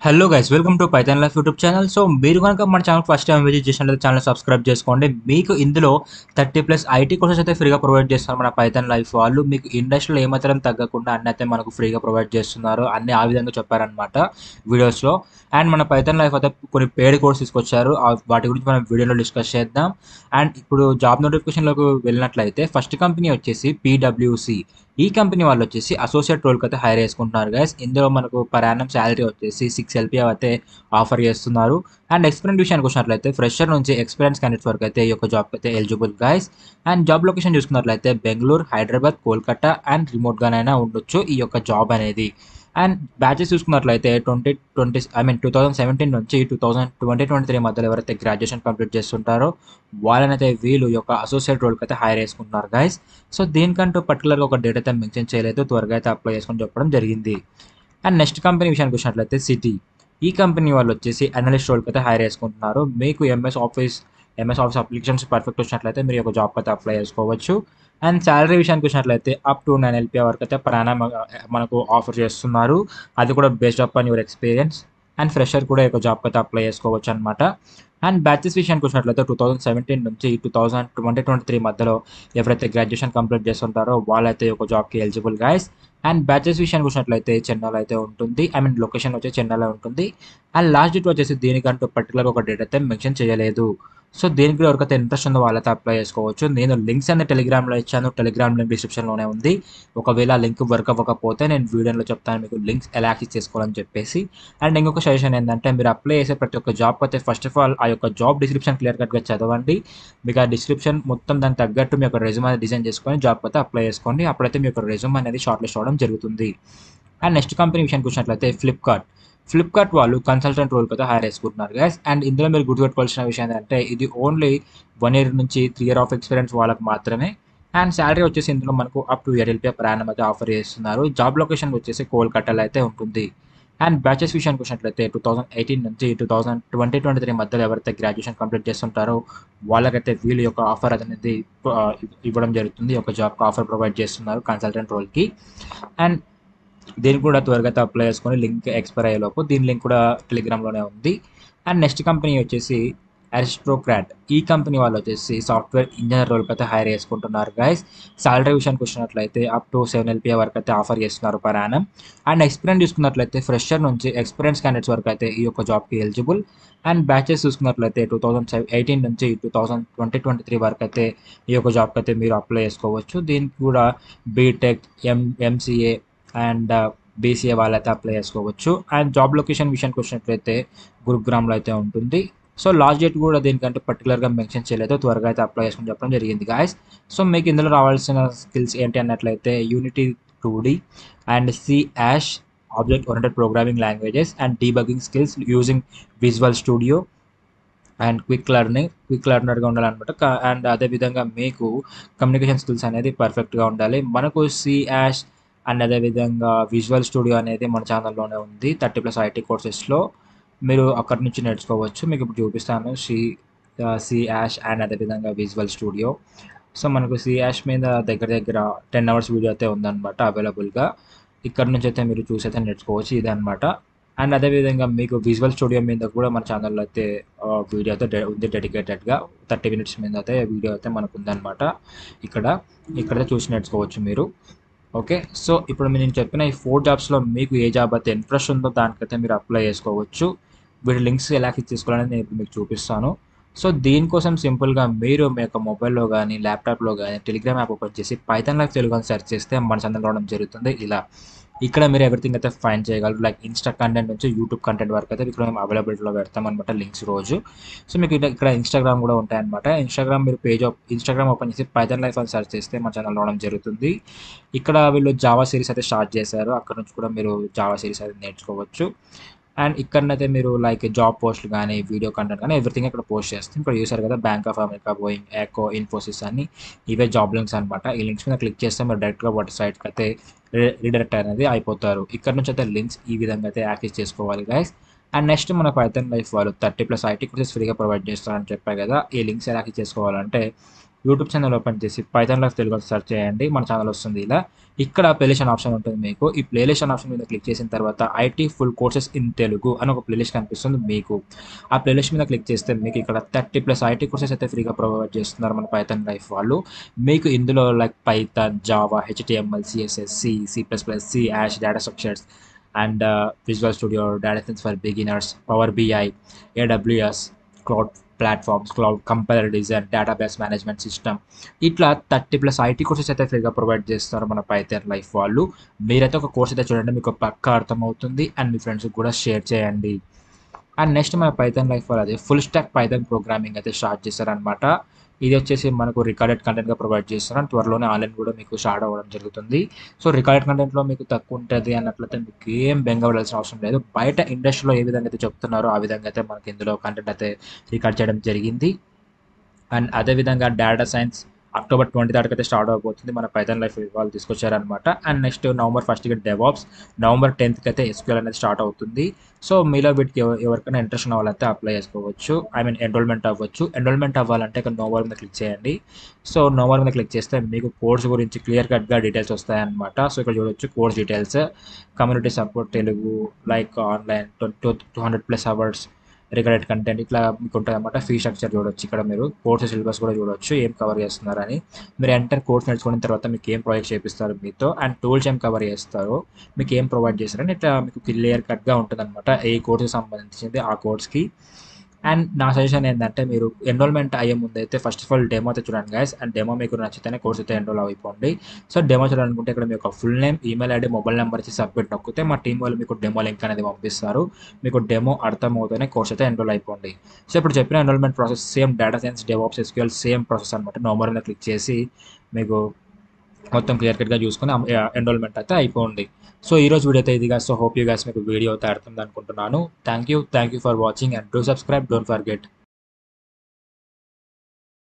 hello guys welcome to Python life YouTube channel so మీరు కనుక మన ఛానల్ ఫస్ట్ టైం విజిట్ చేసినట్లయితే channel subscribe చేసుకోండి మీకు ఇందులో థర్టీ ప్లస్ ఐటీ కోర్సెస్ అయితే ఫ్రీగా ప్రొవైడ్ చేస్తున్నారు మన పైథాన్ లైఫ్ వాళ్ళు మీకు ఇండస్ట్రీలో ఏమాత్రం తగ్గకుండా అన్ని అయితే మనకు ఫ్రీగా ప్రొవైడ్ చేస్తున్నారు అన్ని ఆ విధంగా చెప్పారనమాట వీడియోస్లో అండ్ మన పైథాన్ లైఫ్ అయితే కొన్ని పేడ్ కోర్స్ తీసుకొచ్చారు ఆ వాటి గురించి మనం వీడియోలో డిస్కస్ చేద్దాం అండ్ ఇప్పుడు జాబ్ నోటిఫికేషన్లోకి వెళ్ళినట్లయితే ఫస్ట్ కంపెనీ వచ్చేసి పీడబ్ల్యూసి ఈ కంపెనీ వాళ్ళు వచ్చేసి అసోసియేట్ రోల్కి అయితే హైర్ చేసుకుంటున్నారు గైస్ ఇందులో మనకు పర్ యానం శాలరీ వచ్చేసి సిక్స్ ఎల్పీ అయితే ఆఫర్ చేస్తున్నారు అండ్ ఎక్స్పీరియన్స్ విషయానికి వచ్చినట్లయితే ఫ్రెషర్ నుంచి ఎక్స్పీరియన్స్ క్యాండిడేట్స్ వరకు అయితే ఈ యొక్క జాబ్కి అయితే eligible guys and job location చూసుకున్నట్లయితే బెంగళూరు హైదరాబాద్ కోల్కతా అండ్ రిమోట్గానైనా ఉండొచ్చు ఈ యొక్క జాబ్ అనేది అండ్ బ్యాచెస్ చూసుకున్నట్లయితే twenty twenty I mean two thousand seventeen నుంచి two thousand twenty twenty three మధ్యలో ఎవరైతే గ్రాడ్యుయేషన్ కంప్లీట్ చేస్తుంటారో వాళ్ళనైతే వీళ్ళు ఈ యొక్క అసోసియేట్ రోల్కి అయితే హైర్ చేసుకుంటున్నారు గైస్ సో దీనికంటూ పర్టికులర్గా ఒక డేట్ అయితే మెన్షన్ చేయలేదు త్వరగా అయితే అప్లై చేసుకొని చెప్పడం జరిగింది అండ్ నెక్స్ట్ కంపెనీ విషయానికి వచ్చినట్లయితే సిటీ ఈ కంపెనీ వాళ్ళు వచ్చేసి అనలిస్ట్ రోల్కి అయితే హైర్ చేసుకుంటున్నారు మీకు MS office MS office applications perfect వచ్చినట్లయితే మీరు ఒక జాబ్కి అయితే అప్లై చేసుకోవచ్చు అండ్ శాలరీ విషయానికి వచ్చినట్లయితే అప్ టు నైన్ ఎల్పీ వరకు అయితే ప్రాణం మనకు ఆఫర్ చేస్తున్నారు అది కూడా based up on your experience and fresher కూడా ఒక జాబ్కి అయితే అప్లై చేసుకోవచ్చు అనమాట అండ్ బ్యాచెస్ విషయానికి వచ్చినట్లయితే టూ థౌసండ్ సెవెంటీన్ నుంచి two thousand twenty twenty three మధ్యలో ఎవరైతే గ్రాడ్యుయేషన్ కంప్లీట్ చేస్తుంటారో వాళ్ళైతే ఒక జాబ్కి ఎలిజిబుల్ గాయస్ అండ్ బ్యాచెస్ విషయానికి వచ్చినట్లయితే చెన్నైలో అయితే ఉంటుంది ఐ మీన్ లొకేషన్ వచ్చి చెన్నైలో ఉంటుంది అండ్ లాస్ట్ డేట్ వచ్చేసి దీనికంటూ పర్టికులర్ ఒక డేట్ అయితే మెన్షన్ చేయలేదు సో దీనికి కూడా ఎవరికైతే ఇంట్రెస్ట్ ఉందో వాళ్ళైతే అప్లై చేసుకోవచ్చు నేను లింక్స్ అనేది టెలిగ్రామ్లో ఇచ్చాను టెలిగ్రామ్ లింక్ డిస్క్రిప్షన్లోనే ఉంది ఒకవేళ ఆ లింక్ వర్క్ అవ్వకపోతే నేను వీడియోలో చెప్తాను మీకు లింక్స్ ఎలా యాక్సెస్ చేసుకోవాలని చెప్పేసి అండ్ ఇంకొక సజెషన్ ఏంటంటే మీరు అప్లై చేసే ప్రతి ఒక్క జాబ్ అయితే ఫస్ట్ ఆఫ్ ఆల్ ఆ యొక్క జాబ్ డిస్క్రిప్షన్ క్లియర్ కట్గా చదవండి మీకు ఆ డిస్క్రిప్షన్ మొత్తం దానికి తగ్గట్టు మీ యొక్క రెజ్యూమ్ అనేది డిజైన్ చేసుకొని జాబ్ అయితే అప్లై చేసుకోండి అప్పుడైతే మీ యొక్క రెజ్యూమ్ అనేది షార్ట్ లిస్ట్ అవ్వడం జరుగుతుంది అండ్ నెక్స్ట్ కంపెనీ విషయానికి వచ్చినట్లయితే ఫ్లిప్కార్ట్ ఫ్లిప్కార్ట్ వాళ్ళు కన్సల్టెంట్ రోల్కి అయితే హైర్ చేసుకుంటున్నారు గైస్ అండ్ ఇందులో మీరు గుర్తుపెట్టుకోవాల్సిన విషయం ఏంటంటే ఇది ఓన్లీ వన్ ఇయర్ నుంచి త్రీ ఇయర్ ఆఫ్ ఎక్స్పీరియన్స్ వాళ్ళకి మాత్రమే అండ్ శాలరీ వచ్చేసి ఇందులో మనకు అప్ టు ఇయర్ ఎల్పీ ప్రయాణం అయితే ఆఫర్ చేస్తున్నారు జాబ్ లొకేషన్ వచ్చేసి కోల్కతాలో అయితే ఉంటుంది అండ్ బ్యాచెస్ విషయానికి వచ్చినట్లయితే టూ థౌసండ్ ఎయిటీన్ నుంచి two thousand twenty twenty three మధ్యలో ఎవరైతే గ్రాడ్యుయేషన్ కంప్లీట్ చేస్తుంటారో వాళ్ళకైతే వీళ్ళు యొక్క ఆఫర్ అనేది ఇవ్వడం జరుగుతుంది ఒక జాబ్కి ఆఫర్ ప్రొవైడ్ చేస్తున్నారు కన్సల్టెంట్ రోల్కి అండ్ దీనికి కూడా త్వరగా అప్లై చేసుకొని లింక్ ఎక్స్పైర్ అయ్యేలోపు దీని లింక్ కూడా టెలిగ్రామ్లోనే ఉంది అండ్ నెక్స్ట్ కంపెనీ వచ్చేసి అరిస్ట్రోక్రాట్ ఈ కంపెనీ వాళ్ళు వచ్చేసి సాఫ్ట్వేర్ ఇంజనీర్ రోల్కి అయితే హైర్ చేసుకుంటున్నారు గైస్ సాలరీ విషయానికి వచ్చినట్లయితే అప్ టు సెవెన్ ఎల్పీ వరకు అయితే ఆఫర్ చేస్తున్నారు పర్ యానం అండ్ ఎక్స్పీరియన్స్ చూసుకున్నట్లయితే ఫ్రెషర్ నుంచి ఎక్స్పీరియన్స్ క్యాండిడేట్స్ వరకు అయితే ఈ యొక్క జాబ్కి ఎలిజిబుల్ అండ్ బ్యాచెస్ చూసుకున్నట్లయితే టూ థౌసండ్ ఎయిటీన్ నుంచి two thousand twenty twenty three వరకు అయితే ఈ యొక్క జాబ్కి అయితే మీరు అప్లై చేసుకోవచ్చు దీనికి కూడా BTech M MCA and BCA వాళ్ళైతే అప్లై చేసుకోవచ్చు అండ్ జాబ్ లొకేషన్ విషయానికి వచ్చినట్లయితే గురుగ్రామ్లో అయితే ఉంటుంది సో లాస్ట్ డేట్ కూడా దీనికంటే పర్టికులర్గా మెన్షన్ చేయలేదు త్వరగా అయితే అప్లై చేసుకుని చెప్పడం జరిగింది గాయస్ సో మీకు ఇందులో రావాల్సిన స్కిల్స్ ఏంటి అన్నట్లయితే Unity two D and C యాష్ object oriented programming languages and debugging skills using visual studio and quick learning quick లెర్నర్గా ఉండాలన్నమాట అండ్ అదేవిధంగా మీకు కమ్యూనికేషన్ స్కిల్స్ అనేది పర్ఫెక్ట్గా ఉండాలి మనకు సి యాష్ అండ్ అదేవిధంగా విజువల్ స్టూడియో అనేది మన ఛానల్లోనే ఉంది థర్టీ ప్లస్ ఐటీ కోర్సెస్లో మీరు అక్కడి నుంచి నేర్చుకోవచ్చు మీకు ఇప్పుడు చూపిస్తాను సి సి యాష్ అండ్ అదేవిధంగా విజువల్ స్టూడియో సో మనకు సి యాష్ మీద దగ్గర దగ్గర టెన్ అవర్స్ వీడియో అయితే ఉందన్నమాట అవైలబుల్గా ఇక్కడ నుంచి అయితే మీరు చూసి అయితే నేర్చుకోవచ్చు ఇది అనమాట అండ్ అదేవిధంగా మీకు విజువల్ స్టూడియో మీద కూడా మన ఛానల్లో అయితే వీడియో అయితే ఉంది డెడికేటెడ్గా థర్టీ మినిట్స్ మీద అయితే వీడియో అయితే మనకు ఉందన్నమాట ఇక్కడ ఇక్కడైతే చూసి నేర్చుకోవచ్చు మీరు ఓకే సో ఇప్పుడు నేను చెప్పిన ఈ ఫోర్ జాబ్స్లో మీకు ఏ జాబ్ అయితే ఇంట్రెస్ట్ ఉందో దానికైతే మీరు అప్లై చేసుకోవచ్చు వీటి లింక్స్ ఎలా క్లిక్ చేసుకోవాలని నేను ఇప్పుడు మీకు చూపిస్తాను సో దీనికోసం సింపుల్గా మీరు మీ యొక్క మొబైల్లో కానీ ల్యాప్టాప్లో కానీ టెలిగ్రామ్ యాప్ ఓపెన్ చేసి పైథాన్ లైఫ్ తెలుగు అని సెర్చ్ చేస్తే మన ఛానల్ రావడం జరుగుతుంది ఇలా ఇక్కడ మీరు ఎవ్రీథింగ్ అయితే ఫైన్ చేయగలరు లైక్ ఇన్స్టా కంటెంట్ నుంచి యూట్యూబ్ కంటెంట్ వరకు అయితే ఇక్కడ మేము అవైలబిలిటీలో పెడతాం అనమాట లింక్స్ రోజు సో మీకు ఇక్కడ ఇన్స్టాగ్రామ్ కూడా ఉంటాయన్నమాట ఇన్స్టాగ్రామ్ మీరు పేజ్ ఇన్స్టాగ్రామ్ ఓపెన్ చేసి పైథాన్ లైఫ్ అని సెర్చ్ చేస్తే మా ఛానల్ రావడం జరుగుతుంది ఇక్కడ వీళ్ళు జావా సిరీస్ అయితే స్టార్ట్ చేశారు అక్కడ నుంచి కూడా మీరు జావా సిరీస్ అయితే నేర్చుకోవచ్చు అండ్ ఇక్కడనైతే మీరు లైక్ జాబ్ పోస్టులు కానీ వీడియో కంటెంట్ కానీ ఎవ్రీథింగ్ ఇక్కడ పోస్ట్ చేస్తాం ఇక్కడ చూసారు కదా బ్యాంక్ ఆఫ్ అమెరికా బోయింగ్ ఎకో ఇన్ఫోసిస్ అని ఇవే జాబ్ లింక్స్ అనమాట ఈ లింక్స్ మీద క్లిక్ చేస్తే మీరు డైరెక్ట్గా వాటి సైట్కి అయితే రీడైరెక్ట్ అనేది అయిపోతారు ఇక్కడ నుంచి అయితే లింక్స్ ఈ విధంగా అయితే యాక్సెస్ చేసుకోవాలి గైస్ అండ్ నెక్స్ట్ మన పైథాన్ లైఫ్ వాళ్ళు థర్టీ ప్లస్ ఐటీ కోర్సెస్ ఫ్రీగా ప్రొవైడ్ చేస్తారని చెప్పారు కదా ఈ లింక్స్ ఎలా యాక్సెస్ చేసుకోవాలంటే యూట్యూబ్ ఛానల్ ఓపెన్ చేసి పైథాన్ లైఫ్ తెలుగు సెర్చ్ చేయండి మన ఛానల్ వస్తుంది ఇలా ఇక్కడ ప్లేలిస్ట్ అనే ఆప్షన్ ఉంటుంది మీకు ఈ ప్లేలిస్ట్ అనే ఆప్షన్ మీద క్లిక్ చేసిన తర్వాత IT full courses in Telugu అని ఒక ప్లేలిస్ట్ కనిపిస్తుంది మీకు ఆ ప్లేలిస్ట్ మీద క్లిక్ చేస్తే మీకు ఇక్కడ థర్టీ ప్లస్ ఐటీ కోర్సెస్ అయితే ఫ్రీగా ప్రొవైడ్ చేస్తున్నారు మన పైథాన్ లైఫ్ వాళ్ళు మీకు ఇందులో like Python Java HTML CSS C C plus plus C hash data structures and visual studio data science for beginners power BI AWS cloud platforms cloud compiler design database management system ఇట్లా thirty plus IT courses అయితే ఫ్రీగా provide చేస్తారు మన Python life వాళ్ళు మీరైతే ఒక course అయితే చూడండి మీకు పక్కా అర్థమవుతుంది అండ్ మీ ఫ్రెండ్స్కి కూడా షేర్ చేయండి అండ్ నెక్స్ట్ మన పైథాన్ లైఫ్ వాళ్ళు అది ఫుల్ స్టాక్ పైథాన్ ప్రోగ్రామింగ్ అయితే స్టార్ట్ చేశారనమాట ఇది వచ్చేసి మనకు రికార్డెడ్ కంటెంట్గా ప్రొవైడ్ చేస్తున్నారు త్వరలోనే ఆన్లైన్ కూడా మీకు స్టార్ట్ అవ్వడం జరుగుతుంది సో రికార్డెడ్ కంటెంట్లో మీకు తక్కువ ఉంటుంది అన్నట్లయితే మీకు ఏం బెంగపడాల్సిన అవసరం లేదు బయట ఇండస్ట్రీలో ఏ విధంగా అయితే చెప్తున్నారో ఆ విధంగా అయితే మనకి ఇందులో కంటెంట్ అయితే రికార్డ్ చేయడం జరిగింది అండ్ అదేవిధంగా డేటా సైన్స్ అక్టోబర్ ట్వంటీ థర్డ్కి అయితే స్టార్ట్ అవబోతుంది మన పైథాన్ లైఫ్ వాళ్ళు తీసుకొచ్చారనమాట అండ్ నెక్స్ట్ నవంబర్ ఫస్ట్కి డెవాప్స్ నవంబర్ టెన్త్కి అయితే ఎస్క్యూఎల్ అనేది స్టార్ట్ అవుతుంది సో మీలో వీటికి ఎవ- ఎవరికైనా ఇంట్రెస్ట్ ఉన్న వాళ్ళైతే అప్లై చేసుకోవచ్చు ఐ మీన్ ఎన్రోల్మెంట్ అవ్వచ్చు ఎన్రోల్మెంట్ అవ్వాలంటే ఇక్కడ నోవర్ మీద క్లిక్ చేయండి సో నోవర్ మీద క్లిక్ చేస్తే మీకు కోర్స్ గురించి క్లియర్ కట్గా డీటెయిల్స్ వస్తాయన్నమాట సో ఇక్కడ చూడొచ్చు course details community support Telugu like online two two hundred plus hours recorded content ఇట్లా మీకు ఉంటుంది అనమాట ఫీ స్ట్రక్చర్ చూడొచ్చు ఇక్కడ మీరు కోర్స్ సిలబస్ కూడా చూడొచ్చు ఏం కవర్ చేస్తున్నారని మీరు ఎంటర్ కోర్స్ నేర్చుకున్న తర్వాత మీకు ఏం ప్రాజెక్ట్ చేపిస్తారు మీతో అండ్ టూల్స్ ఏం కవర్ చేస్తారో మీకు ఏం ప్రొవైడ్ చేస్తారని ఇట్లా మీకు క్లియర్ కట్గా ఉంటుంది అనమాట ఏ కోర్సుకి సంబంధించింది ఆ కోర్స్కి అండ్ నా సజెషన్ ఏంటంటే మీరు ఎన్రోల్మెంట్ అయ్యే ముందు అయితే ఫస్ట్ ఆఫ్ ఆల్ డెమో అయితే చూడండి గైస్ అండ్ డెమో మీకు నచ్చితేనే కోర్స్ అయితే ఎన్రోల్ అయిపోండి సో డెమో చూడాలనుకుంటే ఇక్కడ మీకు full name email ID mobile number ఇచ్చి సబ్మిట్ నొక్కితే మా టీం వాళ్ళు మీకు డెమో లింక్ అనేది పంపిస్తారు మీకు డెమో అర్థమవుతూనే కోర్స్ అయితే ఎన్రోల్ అయిపోండి సో ఇప్పుడు చెప్పిన enrolment process same data science DevOps SQL same process అనమాట నోమర్ మీద క్లిక్ చేసి మీకు మొత్తం క్లియర్ కట్గా చూసుకొని ఎన్రోల్మెంట్ అయితే అయిపోండి సో ఈ రోజు వీడియో అయితే ఇదిగా సో హోప్ యూ గ్యాస్ మీకు వీడియో అయితే అర్థం అనుకుంటున్నాను thank you thank you for watching and do subscribe don't forget